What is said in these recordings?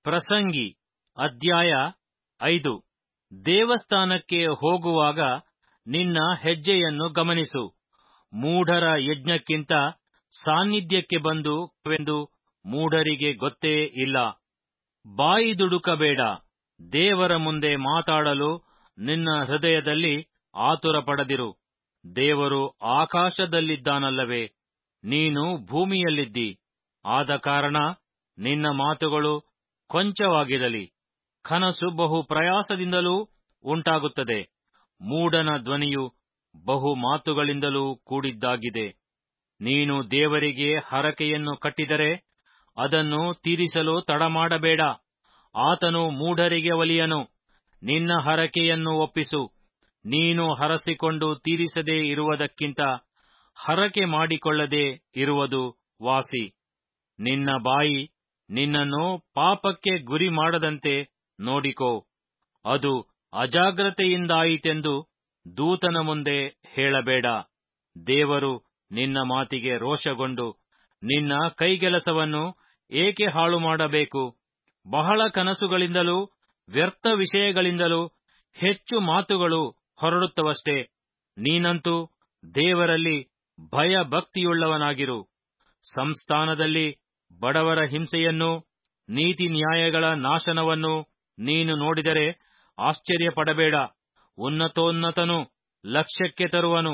ಪ್ರಸಂಗಿ ಅಧ್ಯಾಯ ಐದು ದೇವಸ್ಥಾನಕ್ಕೆ ಹೋಗುವಾಗ ನಿನ್ನ ಹೆಜ್ಜೆಯನ್ನು ಗಮನಿಸು ಮೂಢರ ಯಜ್ಞಕ್ಕಿಂತ ಸಾನ್ನಿಧ್ಯಕ್ಕೆ ಬಂದು ವೆಂದು ಮೂಢರಿಗೆ ಗೊತ್ತೇ ಇಲ್ಲ ಬಾಯಿದುಡುಕಬೇಡ ದೇವರ ಮುಂದೆ ಮಾತಾಡಲು ನಿನ್ನ ಹೃದಯದಲ್ಲಿ ಆತುರಪಡದಿರು ದೇವರು ಆಕಾಶದಲ್ಲಿದ್ದಾನಲ್ಲವೇ ನೀನು ಭೂಮಿಯಲ್ಲಿದ್ದಿ ಆದ ಕಾರಣ ನಿನ್ನ ಮಾತುಗಳು ಕೊಂಚವಾಗಿರಲಿ ಕನಸು ಬಹು ಪ್ರಯಾಸದಿಂದಲೂ ಉಂಟಾಗುತ್ತದೆ ಮೂಢನ ಧ್ವನಿಯು ಬಹು ಮಾತುಗಳಿಂದಲೂ ಕೂಡಿದ್ದಾಗಿದೆ ನೀನು ದೇವರಿಗೆ ಹರಕೆಯನ್ನು ಕಟ್ಟಿದರೆ ಅದನ್ನು ತೀರಿಸಲು ತಡಮಾಡಬೇಡ ಆತನು ಮೂಢರಿಗೆ ಒಲಿಯನು ನಿನ್ನ ಹರಕೆಯನ್ನು ಒಪ್ಪಿಸು ನೀನು ಹರಸಿಕೊಂಡು ತೀರಿಸದೇ ಇರುವುದಕ್ಕಿಂತ ಹರಕೆ ಮಾಡಿಕೊಳ್ಳದೆ ಇರುವುದು ವಾಸಿ ನಿನ್ನ ಬಾಯಿ ನಿನ್ನನ್ನು ಪಾಪಕ್ಕೆ ಗುರಿ ಮಾಡದಂತೆ ನೋಡಿಕೋ ಅದು ಅಜಾಗ್ರತೆಯಿಂದಾಯಿತೆಂದು ದೂತನ ಮುಂದೆ ಹೇಳಬೇಡ ದೇವರು ನಿನ್ನ ಮಾತಿಗೆ ರೋಷಗೊಂಡು ನಿನ್ನ ಕೈಗೆಲಸವನ್ನು ಏಕೆ ಹಾಳು ಮಾಡಬೇಕು ಬಹಳ ಕನಸುಗಳಿಂದಲೂ ವ್ಯರ್ಥ ವಿಷಯಗಳಿಂದಲೂ ಹೆಚ್ಚು ಮಾತುಗಳು ಹೊರಡುತ್ತವಷ್ಟೇ ನೀನಂತೂ ದೇವರಲ್ಲಿ ಭಯ ಭಕ್ತಿಯುಳ್ಳವನಾಗಿರು ಸಂಸ್ಥಾನದಲ್ಲಿ ಬಡವರ ಹಿಂಸೆಯನ್ನು ನೀತಿ ನ್ಯಾಯಗಳ ನಾಶನವನ್ನು ನೀನು ನೋಡಿದರೆ ಆಶ್ಚರ್ಯಪಡಬೇಡ ಉನ್ನತೋನ್ನತನು ಲಕ್ಷ್ಯಕ್ಕೆ ತರುವನು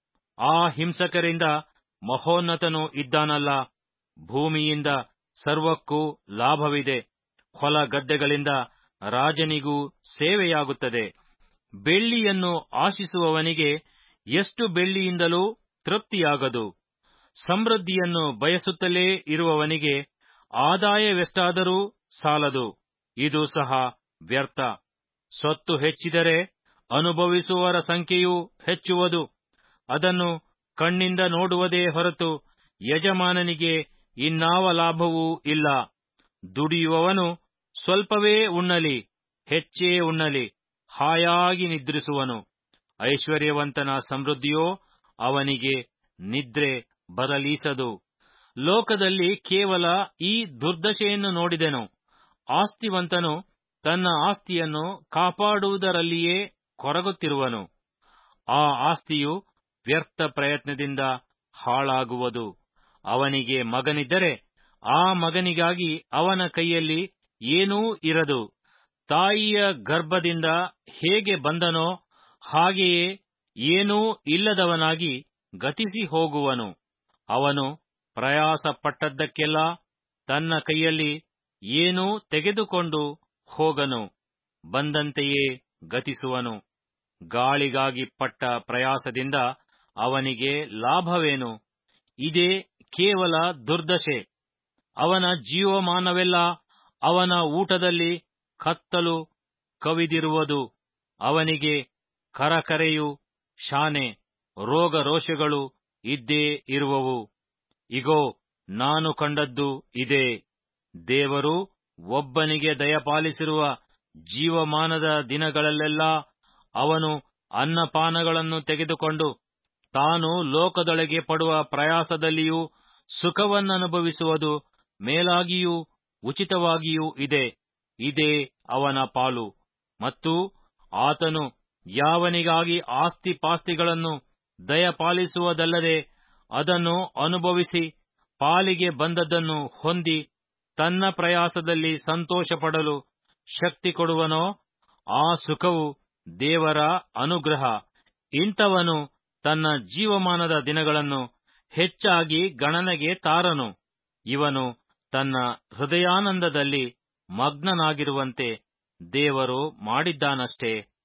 ಆ ಹಿಂಸಕರಿಂದ ಮಹೋನ್ನತನು ಇದ್ದಾನಲ್ಲ ಭೂಮಿಯಿಂದ ಸರ್ವಕ್ಕೂ ಲಾಭವಿದೆ ಹೊಲ ಗದ್ದೆಗಳಿಂದ ರಾಜನಿಗೂ ಸೇವೆಯಾಗುತ್ತದೆ ಬೆಳ್ಳಿಯನ್ನು ಆಶಿಸುವವನಿಗೆ ಎಷ್ಟು ಬೆಳ್ಳಿಯಿಂದಲೂ ತೃಪ್ತಿಯಾಗದು ಸಮೃದ್ಧಿಯನ್ನು ಬಯಸುತ್ತಲೇ ಇರುವವನಿಗೆ ಆದಾಯವೆಷ್ಟಾದರೂ ಸಾಲದು ಇದು ಸಹ ವ್ಯರ್ಥ ಸೊತ್ತು ಹೆಚ್ಚಿದರೆ ಅನುಭವಿಸುವವರ ಸಂಖ್ಯೆಯೂ ಹೆಚ್ಚುವುದು ಅದನ್ನು ಕಣ್ಣಿಂದ ನೋಡುವುದೇ ಹೊರತು ಯಜಮಾನನಿಗೆ ಇನ್ನಾವ ಲಾಭವೂ ಇಲ್ಲ ದುಡಿಯುವವನು ಸ್ವಲ್ಪವೇ ಉಣ್ಣಲಿ ಹೆಚ್ಚೇ ಉಣ್ಣಲಿ ಹಾಯಾಗಿ ನಿದ್ರಿಸುವನು ಐಶ್ವರ್ಯವಂತನ ಸಮೃದ್ಧಿಯೋ ಅವನಿಗೆ ನಿದ್ರೆ ಬರಲೀಸದು ಲೋಕದಲ್ಲಿ ಕೇವಲ ಈ ದುರ್ದಶೆಯನ್ನು ನೋಡಿದೆನು ಆಸ್ತಿವಂತನು ತನ್ನ ಆಸ್ತಿಯನ್ನು ಕಾಪಾಡುವುದರಲ್ಲಿಯೇ ಕೊರಗುತ್ತಿರುವನು ಆ ಆಸ್ತಿಯು ವ್ಯರ್ಥ ಪ್ರಯತ್ನದಿಂದ ಹಾಳಾಗುವುದು ಅವನಿಗೆ ಮಗನಿದ್ದರೆ ಆ ಮಗನಿಗಾಗಿ ಅವನ ಕೈಯಲ್ಲಿ ಏನೂ ಇರದು ತಾಯಿಯ ಗರ್ಭದಿಂದ ಹೇಗೆ ಬಂದನೋ ಹಾಗೆಯೇ ಏನೂ ಇಲ್ಲದವನಾಗಿ ಗತಿಸಿ ಹೋಗುವನು ಅವನು ಪ್ರಯಾಸ ಪಟ್ಟದ್ದಕ್ಕೆಲ್ಲ ತನ್ನ ಕೈಯಲ್ಲಿ ಏನೂ ತೆಗೆದುಕೊಂಡು ಹೋಗನು ಬಂದಂತೆಯೇ ಗತಿಸುವನು ಗಾಳಿಗಾಗಿ ಪಟ್ಟ ಪ್ರಯಾಸದಿಂದ ಅವನಿಗೆ ಲಾಭವೇನು ಇದೇ ಕೇವಲ ದುರ್ದಶೆ ಅವನ ಜೀವಮಾನವೆಲ್ಲ ಅವನ ಊಟದಲ್ಲಿ ಕತ್ತಲು ಕವಿದಿರುವುದು ಅವನಿಗೆ ಕರಕರೆಯು ಶಾನೆ ರೋಗ ರೋಷಗಳು ಇದ್ದೇ ಇರುವವು ಇಗೋ ನಾನು ಕಂಡದ್ದು ಇದೇ ದೇವರು ಒಬ್ಬನಿಗೆ ದಯಪಾಲಿಸಿರುವ ಜೀವಮಾನದ ದಿನಗಳಲ್ಲೆಲ್ಲ ಅವನು ಅನ್ನಪಾನಗಳನ್ನು ತೆಗೆದುಕೊಂಡು ತಾನು ಲೋಕದೊಳಗೆ ಪಡುವ ಪ್ರಯಾಸದಲ್ಲಿಯೂ ಸುಖವನ್ನನುಭವಿಸುವುದು ಮೇಲಾಗಿಯೂ ಉಚಿತವಾಗಿಯೂ ಇದೆ ಇದೇ ಅವನ ಪಾಲು ಮತ್ತು ಆತನು ಯಾವನಿಗಾಗಿ ಆಸ್ತಿ ಪಾಸ್ತಿಗಳನ್ನು ದಯಪಾಲಿಸುವುದಲ್ಲದೆ ಅದನ್ನು ಅನುಭವಿಸಿ ಪಾಲಿಗೆ ಬಂದದ್ದನ್ನು ಹೊಂದಿ ತನ್ನ ಪ್ರಯಾಸದಲ್ಲಿ ಸಂತೋಷಪಡಲು ಶಕ್ತಿ ಕೊಡುವನೋ ಆ ಸುಖವು ದೇವರ ಅನುಗ್ರಹ ಇಂಥವನು ತನ್ನ ಜೀವಮಾನದ ದಿನಗಳನ್ನು ಹೆಚ್ಚಾಗಿ ಗಣನೆಗೆ ತಾರನು ಇವನು ತನ್ನ ಹೃದಯಾನಂದದಲ್ಲಿ ಮಗ್ನನಾಗಿರುವಂತೆ ದೇವರು ಮಾಡಿದ್ದಾನಷ್ಟೇ